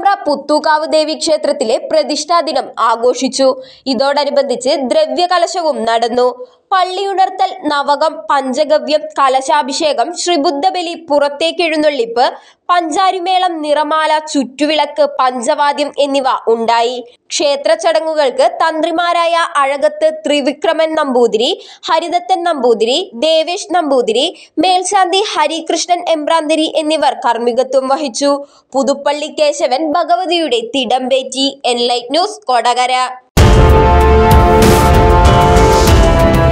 പേരാമ്പ്ര പുത്തൂക്കാവ് ദേവി ക്ഷേത്രത്തിലെ പ്രതിഷ്ഠാ ദിനം ആഘോഷിച്ചു ഇതോടനുബന്ധിച്ച് ദ്രവ്യകലശവും നടന്നു പള്ളിയുണർത്തൽ നവകം പഞ്ചഗവ്യം കലശാഭിഷേകം ശ്രീബുദ്ധബലി പുറത്തേക്കെഴുന്നള്ളിപ്പ് പഞ്ചാരിമേളം നിറമാല ചുറ്റുവിളക്ക് പഞ്ചവാദ്യം എന്നിവ ഉണ്ടായി ക്ഷേത്ര ചടങ്ങുകൾക്ക് തന്ത്രിമാരായ അഴകത്ത് ത്രിവിക്രമൻ നമ്പൂതിരി ഹരിദത്തൻ നമ്പൂതിരി ദേവേഷ് നമ്പൂതിരി മേൽശാന്തി ഹരികൃഷ്ണൻ എമ്പ്രാന്തിരി എന്നിവർ കർമ്മികത്വം വഹിച്ചു പുതുപ്പള്ളി കേശവൻ ഭഗവതിയുടെ തിടമ്പേറ്റി എൻലൈറ്റ് ന്യൂസ് കൊടകര